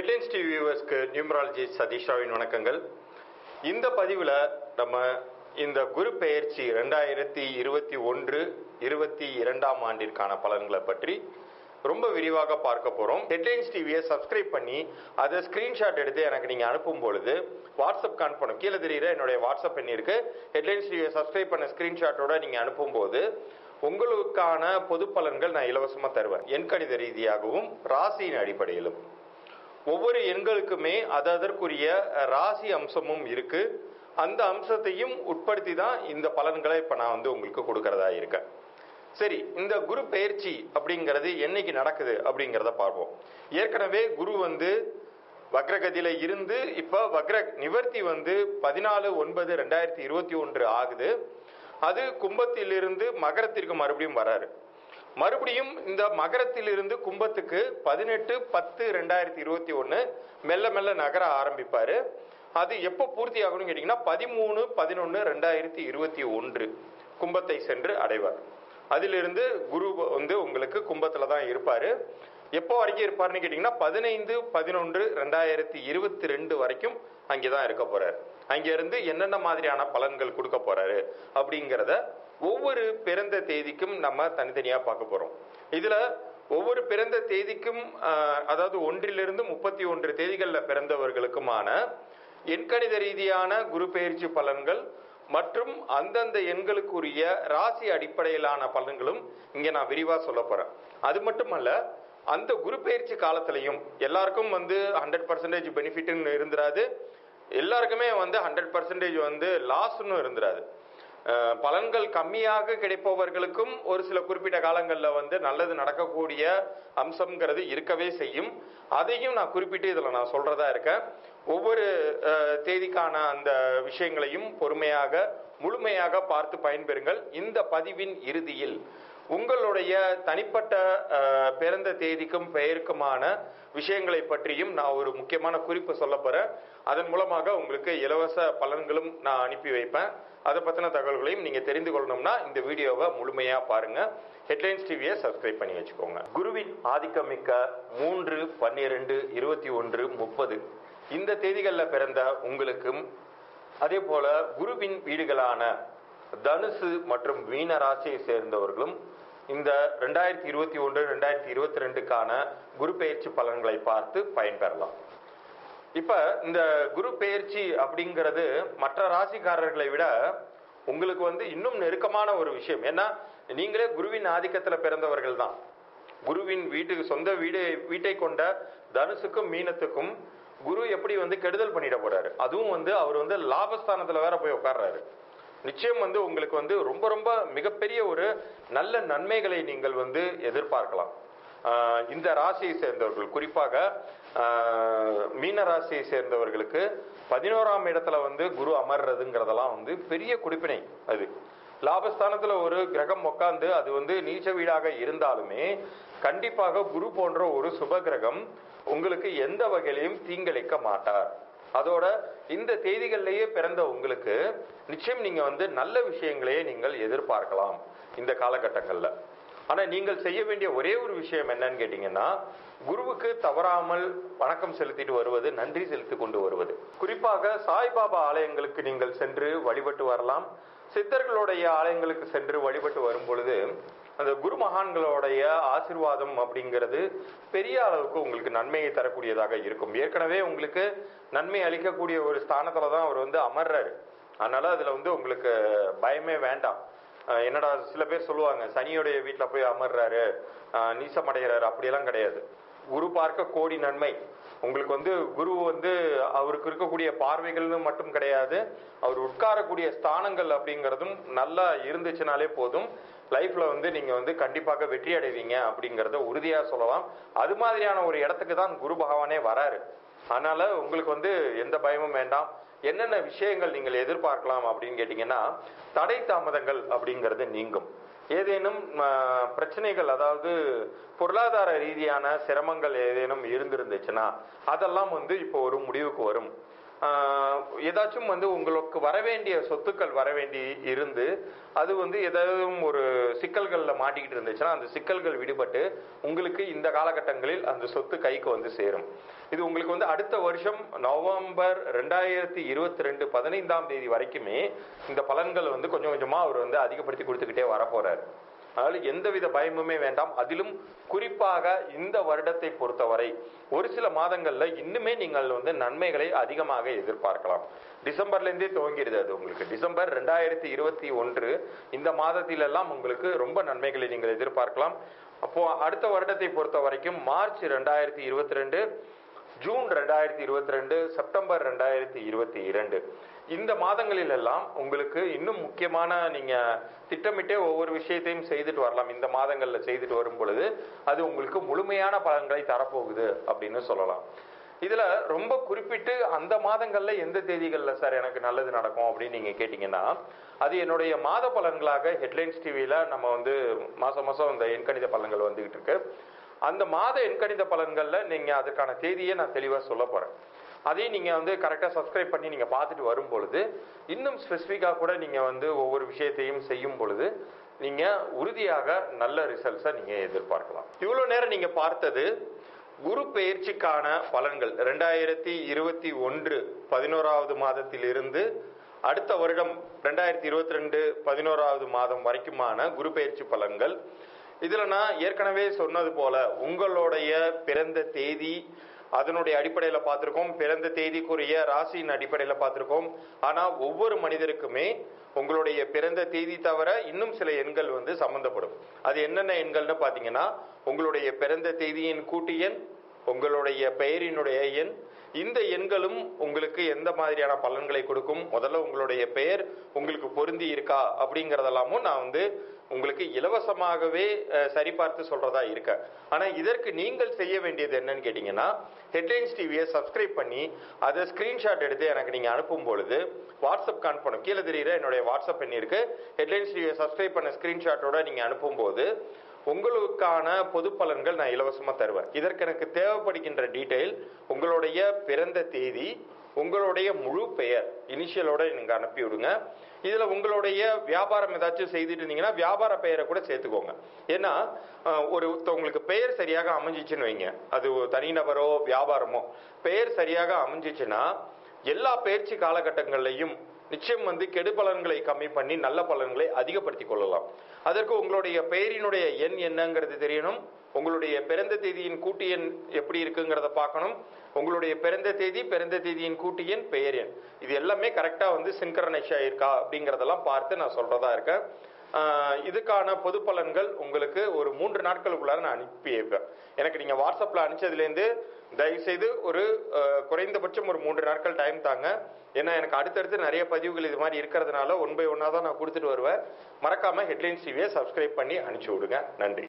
headlines TV வியூவர்ஸ்க்கு numerology சதீஷாவின் வணக்கங்கள் இந்த பதிவில் நம்ம இந்த குரு பெயர்ச்சி ரெண்டாயிரத்தி இருபத்தி ஒன்று இருபத்தி இரண்டாம் ஆண்டிற்கான பலன்களை பற்றி ரொம்ப விரிவாக பார்க்க போகிறோம் ஹெட்லைன்ஸ் டிவியை சப்ஸ்கிரைப் பண்ணி அதை ஸ்க்ரீன்ஷாட் எடுத்து எனக்கு நீங்கள் அனுப்பும் பொழுது வாட்ஸ்அப் அனுப்பணும் கீழே தெரியுற என்னுடைய வாட்ஸ்அப் எண் இருக்கு ஹெட்லைன்ஸ் டிவியை சப்ஸ்கிரைப் பண்ண ஸ்க்ரீன்ஷாட்டோட நீங்கள் அனுப்பும்போது உங்களுக்கான பொது பலன்கள் நான் இலவசமாக தருவேன் எண்கணித ரீதியாகவும் ராசியின் அடிப்படையிலும் ஒவ்வொரு எண்களுக்குமே அது அதற்குரிய ராசி அம்சமும் இருக்கு அந்த அம்சத்தையும் உட்படுத்தி தான் இந்த பலன்களை இப்போ நான் வந்து உங்களுக்கு கொடுக்கறதா இருக்கேன் சரி இந்த குரு பெயர்ச்சி அப்படிங்கிறது என்னைக்கு நடக்குது அப்படிங்கிறத பார்ப்போம் ஏற்கனவே குரு வந்து வக்ரகதியில இருந்து இப்போ வக்ர நிவர்த்தி வந்து பதினாலு ஒன்பது ரெண்டாயிரத்தி இருபத்தி ஒன்று ஆகுது அது கும்பத்திலிருந்து மகரத்திற்கு மறுபடியும் வராரு மறுபடியும் இந்த மகரத்திலிருந்து கும்பத்துக்கு பதினெட்டு பத்து ரெண்டாயிரத்தி இருபத்தி ஒன்று மெல்ல மெல்ல நகர ஆரம்பிப்பாரு அது எப்போ பூர்த்தி ஆகணும்னு கேட்டிங்கன்னா பதிமூணு பதினொன்று ரெண்டாயிரத்தி இருபத்தி ஒன்று கும்பத்தை சென்று அடைவார் அதிலிருந்து குரு வந்து உங்களுக்கு கும்பத்தில் தான் இருப்பார் எப்போ வரைக்கும் இருப்பார்னு கேட்டிங்கன்னா பதினைந்து பதினொன்று ரெண்டாயிரத்தி இருபத்தி ரெண்டு வரைக்கும் அங்கே தான் இருக்க போறார் அங்கிருந்து என்னென்ன மாதிரியான பலன்கள் கொடுக்க போறாரு அப்படிங்கிறத ஒவ்வொரு பிறந்த தேதிக்கும் நம்ம தனித்தனியாக பார்க்க போகிறோம் இதில் ஒவ்வொரு பிறந்த தேதிக்கும் ஆஹ், அதாவது ஒன்றிலிருந்து முப்பத்தி ஒன்று தேதிகளில் பிறந்தவர்களுக்குமான எண்கணித ரீதியான குரு பெயர்ச்சி பலன்கள் மற்றும் அந்தந்த எண்களுக்குரிய ராசி அடிப்படையிலான பலன்களும் இங்கே நான் விரிவாக சொல்ல போகிறேன் அது மட்டுமல்ல அந்த குரு பெயர்ச்சி காலத்திலையும் எல்லாருக்கும் வந்து ஹண்ட்ரட் பர்சன்டேஜ் பெனிஃபிட்னு இருந்துராது எல்லாருக்குமே வந்து ஹண்ட்ரட் பர்சன்டேஜ் வந்து லாஸ்ன்னு இருந்துராது அஹ் பலன்கள் கம்மியாக கிடைப்பவர்களுக்கும் ஒரு சில குறிப்பிட்ட காலங்களில் வந்து நல்லது நடக்கக்கூடிய அம்சம்ங்கிறது இருக்கவே செய்யும் அதையும் நான் குறிப்பிட்டு இதில் நான் சொல்றதா இருக்கேன் ஒவ்வொரு அஹ், தேதிக்கான அந்த விஷயங்களையும் பொறுமையாக முழுமையாக பார்த்து பயன்பெறுங்கள் இந்த பதிவின் இறுதியில் உங்களுடைய தனிப்பட்ட அஹ், பிறந்த தேதிக்கும் பெயருக்குமான விஷயங்களை பற்றியும் நான் ஒரு முக்கியமான குறிப்பு சொல்ல போறேன் அதன் மூலமாக உங்களுக்கு இலவச பலன்களும் நான் அனுப்பி வைப்பேன் அதை பற்றின தகவல்களையும் நீங்கள் தெரிந்து கொள்ளணும்னா இந்த வீடியோவை முழுமையாக பாருங்க ஹெட்லைன்ஸ் டிவியை சப்ஸ்கிரைப் பண்ணி வச்சுக்கோங்க குருவின் ஆதிக்கமிக்க மூன்று பன்னிரெண்டு இருபத்தி ஒன்று முப்பது இந்த தேதிகளில் பிறந்த உங்களுக்கும் அதே போல குருவின் வீடுகளான தனுசு மற்றும் மீன ராசியை சேர்ந்தவர்களும் இந்த ரெண்டாயிரத்தி இருபத்தி ஒன்று ரெண்டாயிரத்தி இருபத்தி ரெண்டுக்கான குரு பெயர்ச்சி பலன்களை பார்த்து பயன்பெறலாம் இப்ப இந்த குரு பெயர்ச்சி அப்படிங்கிறது மற்ற ராசிக்காரர்களை விட உங்களுக்கு வந்து இன்னும் நெருக்கமான ஒரு விஷயம் ஏன்னா நீங்களே குருவின் ஆதிக்கத்துல பிறந்தவர்கள் தான் குருவின் வீட்டுக்கு சொந்த வீடு வீட்டை கொண்ட தனுசுக்கும் மீனத்துக்கும் குரு எப்படி வந்து கெடுதல் பண்ணிட போறாரு அதுவும் வந்து அவர் வந்து லாபஸ்தானத்துல வேற போய் உட்கார்றாரு நிச்சயம் வந்து உங்களுக்கு வந்து ரொம்ப ரொம்ப மிகப்பெரிய ஒரு நல்ல நன்மைகளை நீங்கள் வந்து எதிர்பார்க்கலாம் ஆஹ் இந்த ராசியை சேர்ந்தவர்கள் குறிப்பாக ஆஹ் மீன ராசியை சேர்ந்தவர்களுக்கு பதினோராம் இடத்துல வந்து குரு அமர்றதுங்கிறதெல்லாம் வந்து பெரிய குடிப்பினை அது லாபஸ்தானத்துல ஒரு கிரகம் உட்கார்ந்து அது வந்து நீச்ச வீடாக இருந்தாலுமே கண்டிப்பாக குரு போன்ற ஒரு சுப கிரகம் உங்களுக்கு எந்த வகையிலையும் தீங்கிழைக்க மாட்டார் அதோட இந்த தேதிகளிலேயே பிறந்த உங்களுக்கு நிச்சயம் நீங்க வந்து நல்ல விஷயங்களையே நீங்கள் எதிர்பார்க்கலாம் இந்த காலகட்டங்கள்ல ஆனா நீங்கள் செய்ய வேண்டிய ஒரே ஒரு விஷயம் என்னன்னு கேட்டீங்கன்னா குருவுக்கு தவறாமல் வணக்கம் செலுத்திட்டு வருவது நன்றி செலுத்தி கொண்டு வருவது குறிப்பாக சாய்பாபா ஆலயங்களுக்கு நீங்கள் சென்று வழிபட்டு வரலாம் சித்தர்களுடைய ஆலயங்களுக்கு சென்று வழிபட்டு வரும் பொழுது அந்த குரு மகான்களுடைய ஆசிர்வாதம் அப்படிங்கிறது பெரிய அளவுக்கு உங்களுக்கு நன்மையை தரக்கூடியதாக இருக்கும் ஏற்கனவே உங்களுக்கு நன்மை அளிக்கக்கூடிய ஒரு ஸ்தானத்துல தான் அவர் வந்து அமர்றாரு அதனால அதுல வந்து உங்களுக்கு பயமே வேண்டாம் அஹ் என்னடா சில பேர் சொல்லுவாங்க சனியோடைய வீட்டில் போய் அமர்றாரு அஹ் நீசமடைகிறாரு அப்படியெல்லாம் கிடையாது குரு பார்க்க கோடி நன்மை உங்களுக்கு வந்து குரு வந்து அவருக்கு இருக்கக்கூடிய பார்வைகள்னு மட்டும் கிடையாது அவர் உட்காரக்கூடிய ஸ்தானங்கள் அப்படிங்கிறதும் நல்லா இருந்துச்சுனாலே போதும் லைஃப்ல வந்து நீங்க வந்து கண்டிப்பாக வெற்றி அடைவீங்க அப்படிங்கிறத உறுதியா சொல்லலாம் அது மாதிரியான ஒரு இடத்துக்கு தான் குரு பகவானே வராரு அதனால உங்களுக்கு வந்து எந்த பயமும் வேண்டாம் என்னென்ன விஷயங்கள் நீங்கள் எதிர்பார்க்கலாம் அப்படின்னு கேட்டீங்கன்னா தடை தாமதங்கள் அப்படிங்கிறது நீங்கும் ஏதேனும் ஆஹ், பிரச்சனைகள் அதாவது பொருளாதார ரீதியான சிரமங்கள் ஏதேனும் இருந்திருந்துச்சுன்னா அதெல்லாம் வந்து இப்போ ஒரு முடிவுக்கு வரும் ஆஹ், ஏதாச்சும் வந்து உங்களுக்கு வர வேண்டிய சொத்துக்கள் வர வேண்டி இருந்து அது வந்து ஏதாவது ஒரு சிக்கல்கள்ல மாட்டிக்கிட்டு இருந்துச்சுன்னா அந்த சிக்கல்கள் விடுபட்டு உங்களுக்கு இந்த காலகட்டங்களில் அந்த சொத்து கைக்கு வந்து சேரும் இது உங்களுக்கு வந்து அடுத்த வருஷம் நவம்பர் ரெண்டாயிரத்தி இருபத்தி ரெண்டு பதினைந்தாம் தேதி வரைக்குமே இந்த பலன்கள் வந்து கொஞ்சம் கொஞ்சமா அவர் வந்து அதிகப்படுத்தி கொடுத்துக்கிட்டே வரப்போறாரு அதனால எந்தவித பயமுமே வேண்டாம் அதிலும் குறிப்பாக இந்த வருடத்தை பொறுத்தவரை ஒரு சில மாதங்கள்ல இன்னுமே நீங்கள் வந்து நன்மைகளை அதிகமாக எதிர்பார்க்கலாம் டிசம்பர்ல இருந்தே துவங்கிடுது அது உங்களுக்கு டிசம்பர் ரெண்டாயிரத்தி இருபத்தி ஒன்று இந்த மாதத்திலெல்லாம் உங்களுக்கு ரொம்ப நன்மைகளை நீங்கள் எதிர்பார்க்கலாம் அப்போ அடுத்த வருடத்தை பொறுத்த வரைக்கும் மார்ச் ரெண்டாயிரத்தி இருபத்தி ரெண்டு ஜூன் ரெண்டாயிரத்தி இருபத்தி ரெண்டு செப்டம்பர் ரெண்டாயிரத்தி இருபத்தி இரண்டு இந்த மாதங்களில் எல்லாம் உங்களுக்கு இன்னும் முக்கியமான நீங்க திட்டமிட்டே ஒவ்வொரு விஷயத்தையும் செய்துட்டு வரலாம் இந்த மாதங்கள்ல செய்துட்டு வரும் பொழுது அது உங்களுக்கு முழுமையான பலன்களை தரப்போகுது அப்படின்னு சொல்லலாம் இதுல ரொம்ப குறிப்பிட்டு அந்த மாதங்கள்ல எந்த தேதிகள்ல சார் எனக்கு நல்லது நடக்கும் அப்படின்னு நீங்க கேட்டீங்கன்னா அது என்னுடைய மாத பலன்களாக ஹெட்லைன்ஸ் டிவியில நம்ம வந்து மாசம் மாசம் இந்த எண்கணித பலன்கள் வந்துகிட்டு இருக்கு அந்த மாத எண்கணித பலன்கள்ல நீங்க அதுக்கான தேதியை நான் தெளிவா சொல்ல போறேன் அதையும் நீங்க வந்து கரெக்டா சப்ஸ்கிரைப் பண்ணி நீங்க பார்த்துட்டு வரும் பொழுது இன்னும் ஸ்பெசிஃபிக்கா கூட நீங்க வந்து ஒவ்வொரு விஷயத்தையும் செய்யும் பொழுது நீங்க உறுதியாக நல்ல ரிசல்ட்ஸை நீங்க எதிர்பார்க்கலாம் இவ்வளவு நேரம் நீங்க பார்த்தது குரு பெயர்ச்சிக்கான பலன்கள் ரெண்டாயிரத்தி இருபத்தி ஒன்று பதினோராவது மாதத்திலிருந்து அடுத்த வருடம் ரெண்டாயிரத்தி இருபத்தி ரெண்டு பதினோராவது மாதம் வரைக்குமான குரு பெயர்ச்சி பலன்கள் இதுல நான் ஏற்கனவே சொன்னது போல உங்களுடைய பிறந்த தேதி அதனுடைய அடிப்படையில் பார்த்திருக்கோம் பிறந்த தேதிக்குரிய ராசியின் அடிப்படையில் பார்த்திருக்கோம் ஆனா ஒவ்வொரு மனிதருக்குமே உங்களுடைய பிறந்த தேதி தவிர இன்னும் சில எண்கள் வந்து சம்பந்தப்படும் அது என்னென்ன எண்கள்னு பாத்தீங்கன்னா உங்களுடைய பிறந்த தேதியின் கூட்டு எண் உங்களுடைய பெயரினுடைய எண் இந்த எண்களும் உங்களுக்கு எந்த மாதிரியான பலன்களை கொடுக்கும் முதல்ல உங்களுடைய பெயர் உங்களுக்கு பொருந்தி இருக்கா அப்படிங்கறதெல்லாமும் நான் வந்து உங்களுக்கு இலவசமாகவே அஹ், சரிபார்த்து சொல்றதா இருக்க ஆனா இதற்கு நீங்கள் செய்ய வேண்டியது என்னன்னு கேட்டீங்கன்னா ஹெட்லைன்ஸ் டிவியை சப்ஸ்கிரைப் பண்ணி அதை ஸ்கிரீன்ஷாட் எடுத்து எனக்கு நீங்க அனுப்பும் பொழுது வாட்ஸ்அப் அனுப்பணும் கீழே தெரியுற என்னுடைய வாட்ஸ்அப் எண் இருக்கு ஹெட்லைன்ஸ் டிவியை சப்ஸ்கிரைப் பண்ண ஸ்கிரீன்ஷாட்டோட நீங்க அனுப்பும் போது உங்களுக்கான பொது பலன்கள் நான் இலவசமா தருவேன் இதற்கு எனக்கு தேவைப்படுகின்ற டீடைல் உங்களுடைய பிறந்த தேதி உங்களுடைய முழு பெயர் இனிஷியலோட நீங்க அனுப்பி விடுங்க இதுல உங்களுடைய வியாபாரம் ஏதாச்சும் செய்துட்டு இருந்தீங்கன்னா வியாபார பெயரை கூட சேர்த்துக்கோங்க ஏன்னா அஹ், ஒரு உங்களுக்கு பெயர் சரியாக அமைஞ்சிச்சுன்னு வைங்க அது ஒரு தனிநபரோ வியாபாரமோ பெயர் சரியாக அமைஞ்சிச்சுன்னா எல்லா பயிற்சி காலகட்டங்கள்லையும் நிச்சயம் வந்து கெடு பலன்களை கம்மி பண்ணி நல்ல பலன்களை அதிகப்படுத்திக் கொள்ளலாம் அதற்கு உங்களுடைய பெயரினுடைய எண் என்னங்கிறது தெரியணும் உங்களுடைய பிறந்த தேதியின் கூட்டு எண் எப்படி இருக்குங்கிறத பார்க்கணும் உங்களுடைய பிறந்த தேதி பிறந்த தேதியின் கூட்டு எண் பெயர் எண் இது எல்லாமே கரெக்டா வந்து சின்கரனைஸ் ஆயிருக்கா அப்படிங்கறதெல்லாம் பார்த்து நான் சொல்றதா இருக்கேன் ஆஹ் இதுக்கான பொது பலன்கள் உங்களுக்கு ஒரு மூன்று நாட்களுக்குள்ளார நான் அனுப்பி வைப்பேன் எனக்கு நீங்க வாட்ஸ்அப்ல அனுப்பிச்சதுலேருந்து தயவு செய்து ஒரு ஆஹ், குறைந்தபட்சம் ஒரு மூன்று நாட்கள் டைம் தாங்க ஏன்னா எனக்கு அடுத்தடுத்து நிறைய பதிவுகள் இது மாதிரி இருக்கிறதுனால ஒன் பை ஒன்னா தான் நான் கொடுத்துட்டு வருவேன் மறக்காம ஹெட்லைன்ஸ் டிவியை சப்ஸ்கிரைப் பண்ணி அனுப்பிச்சு விடுங்க நன்றி